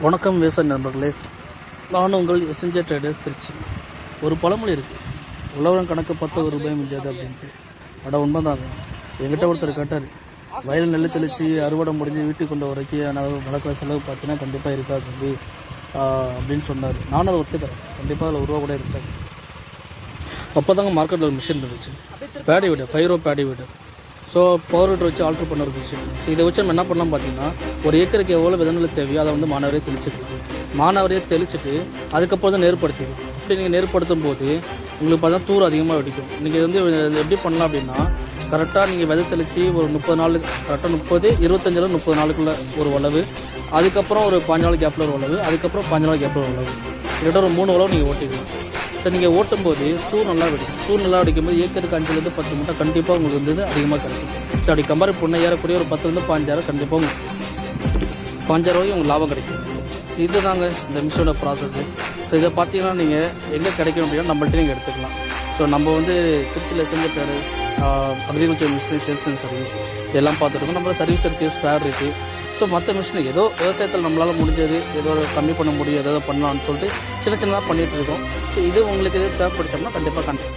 வணக்கம் விவசாய நண்பர்களே நான் உங்கள் எஸ்என்ஜே ட்ரேடர்ஸ் திருச்சி ஒரு பழமொழி இருக்குது உழவன் கணக்கு பத்து ஒரு ரூபாய் மிஞ்சாது அப்படின்ட்டு அட உண்மைதாங்க என்கிட்ட ஒருத்தர் கேட்டார் வயல் நெல் தெளித்து அறுவடை முடிஞ்சு வீட்டுக்கு கொண்டு வரைக்கும் நான் நடக்கிற செலவு பார்த்தீங்கன்னா கண்டிப்பாக இருக்காது தம்பி ஆஹ் அப்படின்னு சொன்னார் நானும் அதை ஒத்துக்கிறேன் கண்டிப்பாக அதில் ஒரு ரூபா கூட இருக்காது அப்போ தாங்க மார்க்கெட்டில் ஒரு மிஷின் இருந்துச்சு பேடி வீடு ஃபைவ் ரோ பேடி வீடு ஸோ பவர் வீட்டர் வச்சு ஆல்ட்ரு பண்ண ஒரு மிஷின் ஸோ இதை வச்சு நம்ம என்ன பண்ணலாம் பார்த்தீங்கன்னா ஒரு ஏக்கருக்கு எவ்வளோ விதநெல் தேவையோ அதை வந்து மாணவரே தெளிச்சிருக்கு மாணவரே தெளிச்சிட்டு அதுக்கப்புறம் தான் நெருப்படுத்திக்கும் இப்படி நீங்கள் நெருப்படுத்தும் போது உங்களுக்கு பார்த்தா தூர் அதிகமாக வெடிக்கும் நீங்கள் வந்து இது எப்படி பண்ணலாம் அப்படின்னா கரெக்டாக நீங்கள் விதை தெளித்து ஒரு முப்பது நாள் கரெக்டாக முப்பது இருபத்தஞ்சில் முப்பது நாளுக்குள்ள ஒரு உழவு அதுக்கப்புறம் ஒரு பாஞ்சு நாள் கேப்பில் ஒரு உழவு அதுக்கப்புறம் பாஞ்சு நாள் கேப்பில் ஒரு உழவு கிட்ட ஒரு மூணு உழவு நீங்கள் ஓட்டிக்கலாம் சரி நீங்கள் ஓட்டும் போது தூர் நல்லா வெடிக்கும் தூர் நல்லா வெடிக்கும்போது ஏக்கருக்கு அஞ்சுலேருந்து பத்து மூட்டை கண்டிப்பாக உங்களுக்கு வந்து அதிகமாக கிடைக்கும் ஸோ அப்படி கம்பேர் பண்ண ஏறக்கூடிய ஒரு பத்துலேருந்து பாஞ்சாயிரம் கண்டிப்பாக உங்களுக்கு பாஞ்சாயிரம் ரூபாய்க்கு உங்களுக்கு லாபம் கிடைக்கும் ஸோ இதுதாங்க இந்த மிஷினோட ப்ராசஸ்ஸு ஸோ இதை பார்த்தீங்கன்னா நீங்கள் எங்கே கிடைக்கும் அப்படின்னா நம்மள்ட்ட நீங்கள் எடுத்துக்கலாம் ஸோ நம்ம வந்து திருச்சியில் செஞ்ச traders agriculture machinery sales and service எல்லாம் பார்த்துருக்கோம் நம்ம சர்வீஸ் இருக்குது ஸ்பேர் இருக்குது ஸோ மற்ற மிஷின் ஏதோ விவசாயத்தில் நம்மளால் முடிஞ்சது ஏதோ ஒரு கம்மி பண்ண முடியும் ஏதோ பண்ணலாம்னு சொல்லிட்டு சின்ன சின்னதாக பண்ணிகிட்டு இருக்கோம் ஸோ இது உங்களுக்கு எது தேவைப்படுச்சோம்னா கண்டிப்பாக கண்டிப்பாக